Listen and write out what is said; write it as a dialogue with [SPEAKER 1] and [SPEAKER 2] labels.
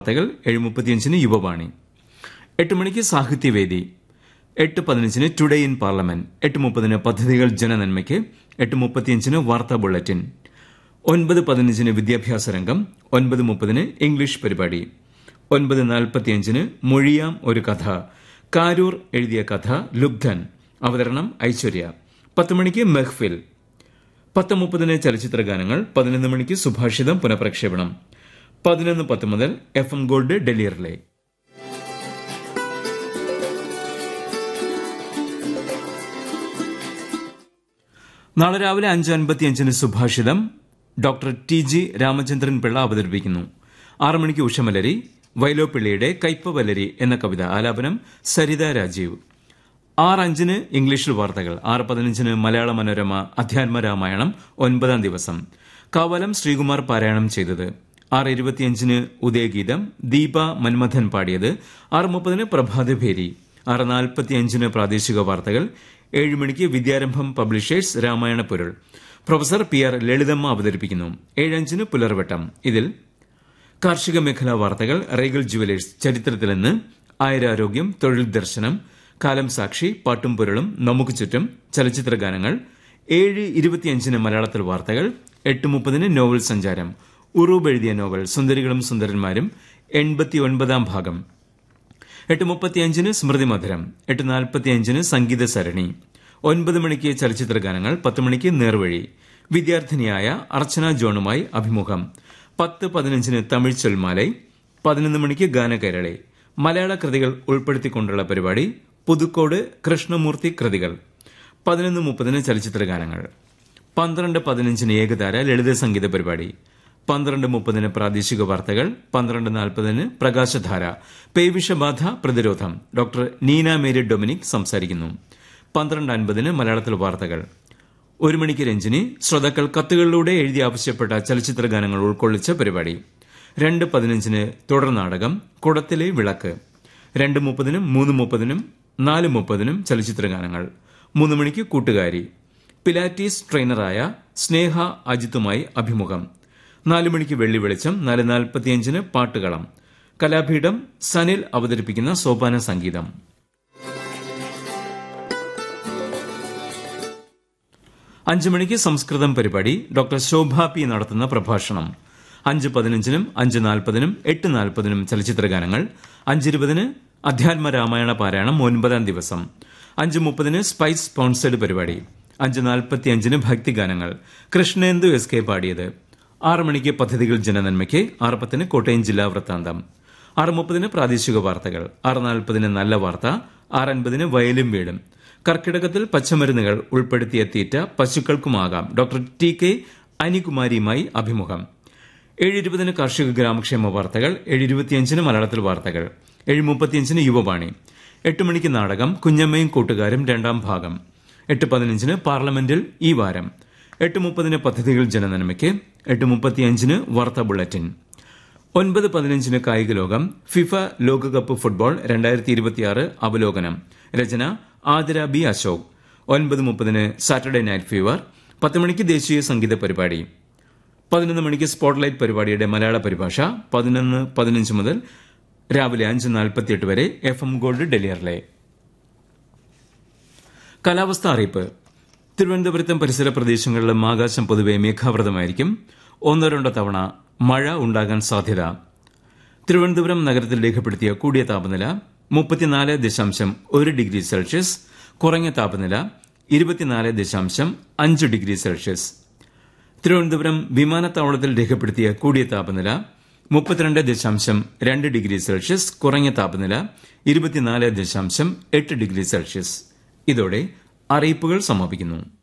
[SPEAKER 1] വാർത്തകൾ ഏഴ് മുപ്പത്തിയഞ്ചിന് യുവവാണി എട്ട് മണിക്ക് സാഹിത്യവേദി എട്ട് പതിനഞ്ചിന് ടുഡേ ഇൻ പാർലമെന്റ് എട്ട് മുപ്പതിന് പദ്ധതികൾ ജനനന്മയ്ക്ക് എട്ട് മുപ്പത്തിയഞ്ചിന് വാർത്താ ബുള്ളറ്റിൻ ഒൻപത് പതിനഞ്ചിന് വിദ്യാഭ്യാസ രംഗം ഒൻപത് മുപ്പതിന് ഇംഗ്ലീഷ് പരിപാടി ഒൻപത് നാൽപ്പത്തിയഞ്ചിന് മൊഴിയാം ഒരു കഥ കാരൂർ എഴുതിയ കഥ ലുബ്ധൻ അവതരണം ഐശ്വര്യ പത്ത് മണിക്ക് മെഹ്ഫിൽ പത്ത് മുപ്പതിന് ചലച്ചിത്ര ഗാനങ്ങൾ പതിനൊന്ന് മണിക്ക് സുഭാഷിതം പുനഃപ്രക്ഷേപണം പതിനൊന്ന് പത്ത് മുതൽ F M gold Delhi relay നാളെ രാവിലെ അഞ്ച് അൻപത്തിയഞ്ചിന് സുഭാഷിതം doctor T G Ramachandran Pillai അവതരിപ്പിക്കുന്നു ആറ് മണിക്ക് ഉഷമലരി വൈലോപ്പിള്ളിയുടെ കയ്പ വലരി എന്ന കവിത ആലാപനം സരിത രാജീവ് ആറ് അഞ്ചിന് ഇംഗ്ലീഷിൽ വാർത്തകൾ ആറ് പതിനഞ്ചിന് മലയാള മനോരമ അധ്യാത്മ രാമായണം ഒൻപതാം ദിവസം കാവലം ശ്രീകുമാർ പാരായണം ചെയ്തത് ആറ് ഇരുപത്തിയഞ്ചിന് ഉദയഗീതം ദീപ മന്മഥൻ പാടിയത് ആറ് മുപ്പതിന് പ്രഭാതഭേരി ആറ് നാൽപ്പത്തിയഞ്ചിന് പ്രാദേശിക വാർത്തകൾ ഏഴ് മണിക്ക് വിദ്യാരംഭം പബ്ലിഷേഴ്സ് രാമായണ പൊരുൾ പ്രൊഫസർ പി ആർ ലളിതമ്മ അവതരിപ്പിക്കുന്നു ഏഴഞ്ചിന് പുലർവട്ടം ഇതിൽ കാർഷിക മേഖലാ വാർത്തകൾ റേഗൽ ജുവലേഴ്സ് ചരിത്രത്തിലെന്ന് ആയുരാരോഗ്യം തൊഴിൽ ദർശനം കാലം സാക്ഷി പാട്ടും പൊരുളും നമുക്ക് ചുറ്റും ചലച്ചിത്ര ഗാനങ്ങൾ ഏഴ് ഇരുപത്തിയഞ്ചിന് മലയാളത്തിൽ വാർത്തകൾ എട്ട് മുപ്പതിന് നോവൽ സഞ്ചാരം ഉറൂബ് എഴുതിയ നോവൽ സുന്ദരികളും സുന്ദരന്മാരും എൺപത്തിയൊൻപതാം ഭാഗം എട്ട് മുപ്പത്തിയഞ്ചിന് സ്മൃതി മധുരം എട്ട് നാൽപ്പത്തിയഞ്ചിന് സംഗീത സരണി ഒൻപത് മണിക്ക് ചലച്ചിത്ര ഗാനങ്ങൾ പത്ത് മണിക്ക് നേർവഴി വിദ്യാർത്ഥിനിയായ അർച്ചന ജോണുമായി അഭിമുഖം പത്ത് പതിനഞ്ചിന് തമിഴ് ചൊൽമാലൈ പതിനൊന്ന് മണിക്ക് ഗാനകേരളെ മലയാള കൃതികൾ ഉൾപ്പെടുത്തിക്കൊണ്ടുള്ള പരിപാടി പുതുക്കോട് കൃഷ്ണമൂർത്തി കൃതികൾ പതിനൊന്ന് മുപ്പതിന് ചലച്ചിത്ര ഗാനങ്ങൾ പന്ത്രണ്ട് പതിനഞ്ചിന് ഏകതാര ലളിത സംഗീത പരിപാടി പന്ത്രണ്ട് മുപ്പതിന് പ്രാദേശിക വാർത്തകൾ പന്ത്രണ്ട് നാൽപ്പതിന് പ്രകാശധാര പേവിഷബാധ പ്രതിരോധം ഡോക്ടർ നീന മേരി ഡൊമിനിക് സംസാരിക്കുന്നു പന്ത്രണ്ട് അൻപതിന് മലയാളത്തിൽ വാർത്തകൾ ഒരു മണിക്ക് രഞ്ജിനി ശ്രോതാക്കൾ കത്തുകളിലൂടെ എഴുതി ആവശ്യപ്പെട്ട ചലച്ചിത്ര ഗാനങ്ങൾ ഉൾക്കൊള്ളിച്ച പരിപാടി രണ്ട് പതിനഞ്ചിന് തുടർ നാടകം കുടത്തിലെ വിളക്ക് രണ്ട് മുപ്പതിനും മൂന്ന് മുപ്പതിനും നാല് മുപ്പതിനും ചലച്ചിത്ര ഗാനങ്ങൾ മൂന്ന് മണിക്ക് കൂട്ടുകാരി പിലാറ്റീസ് ട്രെയിനറായ സ്നേഹ അജിത്തുമായി അഭിമുഖം നാല് മണിക്ക് വെള്ളി വെളിച്ചം നാല് നാൽപ്പത്തിയഞ്ചിന് പാട്ടുകളം കലാപീഠം സനിൽ അവതരിപ്പിക്കുന്ന സോപാന സംഗീതം അഞ്ചു മണിക്ക് സംസ്കൃതം പരിപാടി ഡോക്ടർ ശോഭ പി നടത്തുന്ന പ്രഭാഷണം അഞ്ച് പതിനഞ്ചിനും അഞ്ച് നാൽപ്പതിനും എട്ട് നാൽപ്പതിനും ചലച്ചിത്ര ഗാനങ്ങൾ അഞ്ചിരുപതിന് അധ്യാത്മ രാമായണ പാരായണം ഒൻപതാം ദിവസം അഞ്ച് മുപ്പതിന് സ്പൈസ് സ്പോൺസേഡ് പരിപാടി അഞ്ച് നാൽപ്പത്തിയഞ്ചിന് ഭക്തിഗാനങ്ങൾ കൃഷ്ണേന്ദു എസ് കെ പാടിയത് ആറ് മണിക്ക് പദ്ധതികൾ ജനനന്മയ്ക്ക് ആറ് പത്തിന് കോട്ടയം ജില്ലാ വൃത്താന്തം ആറ് മുപ്പതിന് പ്രാദേശിക വാർത്തകൾ ആറ് നാൽപ്പതിന് നല്ല വാർത്ത ആറ് അൻപതിന് വയലും വീടും കർക്കിടകത്തിൽ പച്ചമരുന്നുകൾ ഉൾപ്പെടുത്തിയ തീറ്റ പശുക്കൾക്കുമാകാം ഡോക്ടർ ടി കെ അനികുമാരിയുമായി അഭിമുഖം ഏഴ് ഇരുപതിന് കാർഷിക ഗ്രാമക്ഷേമ വാർത്തകൾ ഏഴ് ഇരുപത്തിയഞ്ചിന് മലയാളത്തിൽ വാർത്തകൾ ഏഴ് മുപ്പത്തിയഞ്ചിന് യുവവാണി എട്ട് മണിക്ക് നാടകം കുഞ്ഞമ്മയും കൂട്ടുകാരും രണ്ടാം ഭാഗം എട്ട് പതിനഞ്ചിന് പാർലമെന്റിൽ ഈ വാരം എട്ട് മുപ്പതിന് പദ്ധതികൾ ജനനന്മയ്ക്ക് എട്ട് മുപ്പത്തിയഞ്ചിന് വാർത്താ ബുള്ളറ്റിൻ ഒൻപത് പതിനഞ്ചിന് കായിക ലോകം ഫിഫ ലോകകപ്പ് ഫുട്ബോൾ രണ്ടായിരത്തി ഇരുപത്തിയാറ് അവലോകനം രചന ആതിര ബി അശോക് ഒൻപത് മുപ്പതിന് സാറ്റർഡേ നൈറ്റ് ഫീവർ പത്ത് മണിക്ക് ദേശീയ സംഗീത പരിപാടി പതിനൊന്ന് മണിക്ക് സ്പോട്ട്ലൈറ്റ് പരിപാടിയുടെ മലയാള പരിഭാഷ പതിനൊന്ന് പതിനഞ്ച് മുതൽ രാവിലെ അഞ്ച് നാൽപ്പത്തിയെട്ട് വരെ എഫ് എം ഗോൾഡ് ഡെലിയറിലെ കാലാവസ്ഥ അറിയിപ്പ് തിരുവനന്തപുരത്തും പരിസര പ്രദേശങ്ങളിലും ആകാശം പൊതുവെ മേഘാവൃതമായിരിക്കും ഒന്നോ രണ്ടോ തവണ മഴ ഉണ്ടാകാൻ സാധ്യത തിരുവനന്തപുരം നഗരത്തിൽ രേഖപ്പെടുത്തിയ കൂടിയ താപനില മുപ്പത്തിനാല് ദശാംശം ഒരു ഡിഗ്രി സെൽഷ്യസ് കുറഞ്ഞ താപനില ഇരുപത്തിനാല് ദശാംശം അഞ്ച് ഡിഗ്രി സെൽഷ്യസ് തിരുവനന്തപുരം വിമാനത്താവളത്തിൽ രേഖപ്പെടുത്തിയ കൂടിയ താപനില മുപ്പത്തിരണ്ട് ദശാംശം രണ്ട് ഡിഗ്രി സെൽഷ്യസ് കുറഞ്ഞ താപനില ഇരുപത്തിനാല് ദശാംശം എട്ട് ഡിഗ്രി സെൽഷ്യസ് ഇതോടെ അറിയിപ്പുകൾ സമാപിക്കുന്നു